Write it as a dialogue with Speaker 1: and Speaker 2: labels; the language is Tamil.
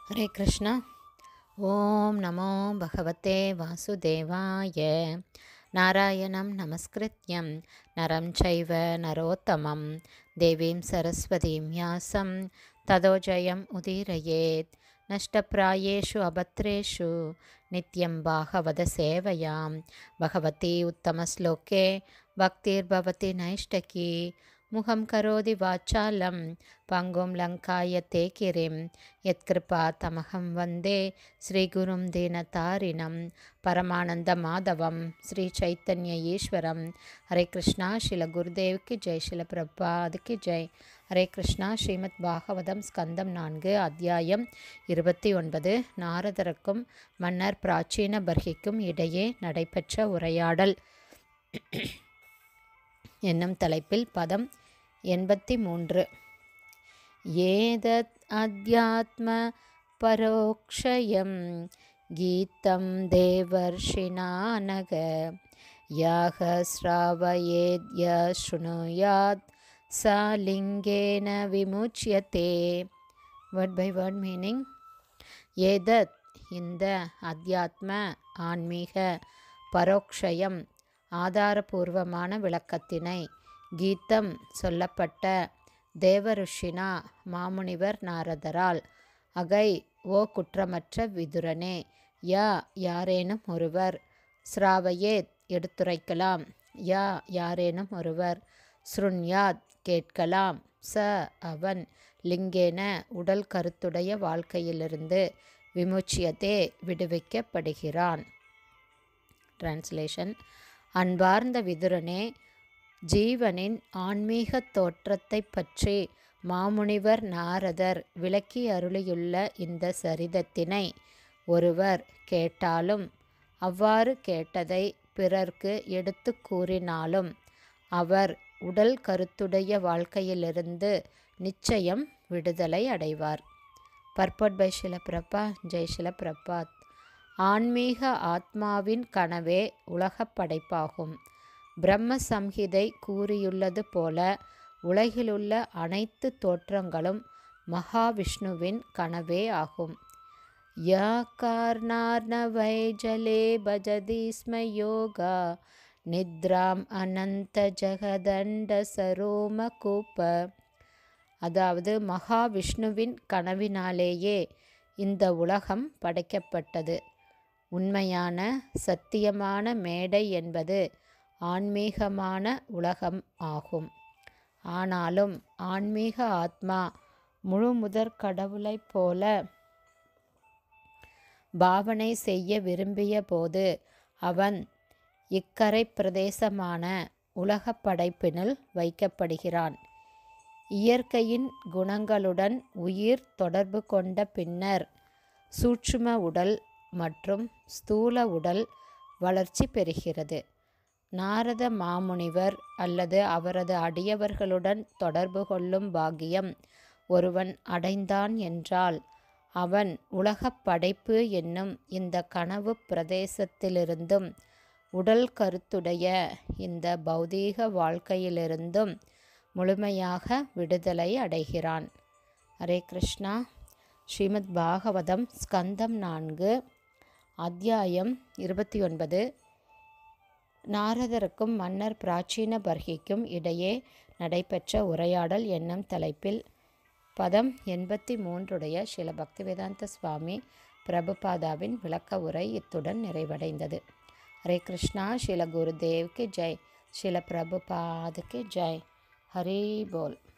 Speaker 1: ஹரே கிருஷ்ணா ஓம் நமோ பகவதே வாசுதேவாய நாராயணம் நமஸ்கிருத்யம் நரம் சைவ நரோத்தமம் தேவீம் சரஸ்வதீம் யாசம் ததோ ஜயம் உதீரயேத் நஷ்டப்பிராயேஷு அபத்ரேஷு நித்யம் பாகவத சேவையாம் பகவதி உத்தமஸ்லோகே பக்திர்பவதி நைஷ்டகி முகம் கரோதி வாச்சாலம் பங்கும் லங்காய தேக்கிரிம் யத்கிருபா தமகம் வந்தே ஸ்ரீகுரும் தீனதாரிணம் பரமானந்த மாதவம் ஸ்ரீ சைத்தன்ய ஈஸ்வரம் ஹரே கிருஷ்ணா ஸ்ரீல குருதேவுக்கு ஜெய் ஸ்ரீல பிரபாதுக்கு ஜெய் ஹரே கிருஷ்ணா ஸ்ரீமத் பாகவதம் ஸ்கந்தம் நான்கு அத்தியாயம் இருபத்தி ஒன்பது நாரதருக்கும் மன்னர் பிராச்சீன பர்கிக்கும் இடையே நடைபெற்ற உரையாடல் என்னும் தலைப்பில் பதம் எண்பத்தி மூன்று ஏதத் அத்தியாத்ம பரோக்ஷயம் கீதம் தேவர்ஷினானக யாக ஸ்ராவயேத்ய ஸ்ருணுயாத் சா லிங்கேன விமுச்சியதே வேர்ட் பை வேர்ட் மீனிங் ஏதத் இந்த அத்தியாத்ம ஆன்மீக பரோக்ஷயம் ஆதாரபூர்வமான விளக்கத்தினை கீதம் சொல்லப்பட்ட தேவருஷினா மாமுனிவர் நாரதரால் அகை ஓ குற்றமற்ற விதுரனே யா யாரேனும் ஒருவர் ஸ்ராவையேத் எடுத்துரைக்கலாம் யா யாரேனும் ஒருவர் ஸ்ருண்யாத் கேட்கலாம் ச அவன் லிங்கேன உடல் கருத்துடைய வாழ்க்கையிலிருந்து விமுச்சியத்தே விடுவிக்கப்படுகிறான் டிரான்ஸ்லேஷன் அன்பார்ந்த விதுரனே ஜீவனின் ஆன்மீக தோற்றத்தை பற்றி மாமுனிவர் நாரதர் விளக்கி அருளியுள்ள இந்த சரிதத்தினை ஒருவர் கேட்டாலும் அவ்வாறு கேட்டதை பிறர்க்கு எடுத்து கூறினாலும் அவர் உடல் கருத்துடைய வாழ்க்கையிலிருந்து நிச்சயம் விடுதலை அடைவார் பர்பட் பை ஷிலப்பிரபா ஜெய் ஷிலப்பிரபாத் ஆன்மீக ஆத்மாவின் கனவே உலகப் படைப்பாகும் பிரம்ம சம்ஹிதை கூறியுள்ளது போல உலகிலுள்ள அனைத்து தோற்றங்களும் மகாவிஷ்ணுவின் கனவே ஆகும் யா கார்ணார்ணவை ஜலே பஜதி ஸ்ம யோகா நித்ராம் அனந்த ஜெகதண்ட சரோம கூப்ப அதாவது மகாவிஷ்ணுவின் கனவினாலேயே இந்த உலகம் படைக்கப்பட்டது உண்மையான சத்தியமான மேடை என்பது ஆன்மீகமான உலகம் ஆகும் ஆனாலும் ஆன்மீக ஆத்மா முழு முதற் கடவுளைப் போல பாவனை செய்ய விரும்பிய போது அவன் இக்கரை பிரதேசமான உலகப் படைப்பினுள் வைக்கப்படுகிறான் இயற்கையின் குணங்களுடன் உயிர் தொடர்பு கொண்ட பின்னர் சூட்சும உடல் மற்றும் ஸ்தூல உடல் வளர்ச்சி பெறுகிறது நாரத மாமுனிவர் அல்லது அவரது அடியவர்களுடன் தொடர்பு கொள்ளும் பாக்கியம் ஒருவன் அடைந்தான் என்றால் அவன் உலகப் படைப்பு என்னும் இந்த கனவு பிரதேசத்திலிருந்தும் உடல் கருத்துடைய இந்த பௌதீக வாழ்க்கையிலிருந்தும் முழுமையாக விடுதலை அடைகிறான் ஹரே கிருஷ்ணா ஸ்ரீமத் பாகவதம் ஸ்கந்தம் நான்கு அத்தியாயம் இருபத்தி ஒன்பது நாரதருக்கும் மன்னர் பிராச்சீன பர்கிக்கும் இடையே நடைபெற்ற உரையாடல் என்னும் தலைப்பில் பதம் எண்பத்தி மூன்றுடைய சில பக்திவேதாந்த சுவாமி பிரபுபாதாவின் விளக்க உரை இத்துடன் நிறைவடைந்தது ஹரே கிருஷ்ணா ஸ்ரீல குருதேவ்க்கு ஜெய் ஸ்ரீல பிரபுபாதுக்கு ஜெய் ஹரி போல்